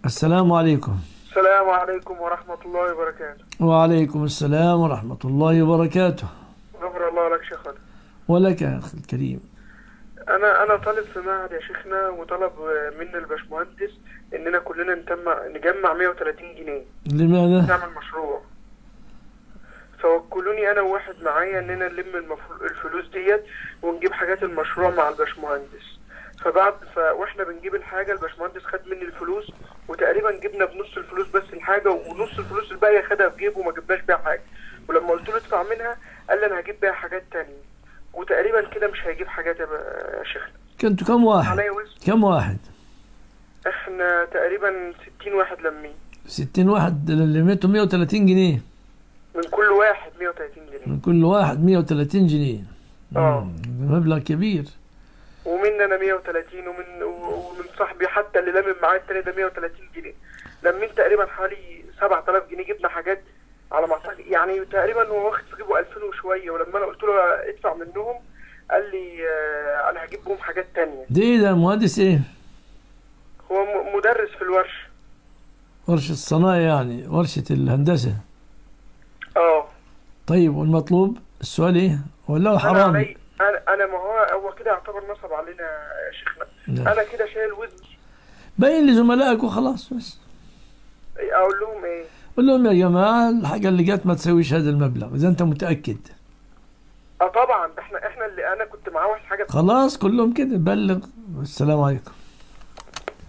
السلام عليكم السلام عليكم ورحمة الله وبركاته وعليكم السلام ورحمة الله وبركاته غفر الله لك شيخنا ولك يا أخي الكريم أنا أنا طالب في معهد يا شيخنا وطلب مني الباشمهندس إننا كلنا نجمع نجمع 130 جنيه لماذا؟ نعمل مشروع فوكلوني أنا وواحد معايا إننا نلم المفر- الفلوس ديت ونجيب حاجات المشروع مع الباشمهندس فبعد ف... واحنا بنجيب الحاجة الباشمهندس خد مني الفلوس وتقريبا جبنا بنص الفلوس بس الحاجة ونص الفلوس الباقية خدها في جيبه وما جبناش بيها حاجة ولما قلت له ادفع منها قال لي أنا هجيب بيها حاجات تانية وتقريبا كده مش هيجيب حاجات يا ب- يا شيخنا كنتوا كم واحد؟ عليا وزن كم واحد؟ احنا تقريبا 60 واحد لمين 60 واحد اللي لميتوا 130 جنيه من كل واحد 130 جنيه من كل واحد 130 جنيه اه مم، مبلغ كبير ومن انا 130 ومن ومن صاحبي حتى اللي لامم معايا التاني ده 130 جنيه لمين تقريبا حوالي 7000 جنيه جبنا حاجات على ما اعتقد يعني تقريبا هو واخد في جيبه 2000 وشويه ولما انا قلت له ادفع منهم قال لي آه، انا هجيب بهم حاجات تانية ده ايه ده مهندس ايه؟ هو م- مدرس في الورشه ورشة الصناعة يعني ورشة الهندسة اه طيب والمطلوب السؤال ايه؟ ولا هو انا حرامي؟ علي انا انا ما هو هو كده يعتبر نصب علينا يا شيخنا لا. انا كده شايل وزن باين لزملائك وخلاص بس اقول لهم ايه قول لهم يا جماعة الحاجة اللي جت ما تسويش هذا المبلغ إذا أنت متأكد اه طبعا ده احنا احنا اللي انا كنت معاه واحد حاجه خلاص كلهم كده بلغ السلام عليكم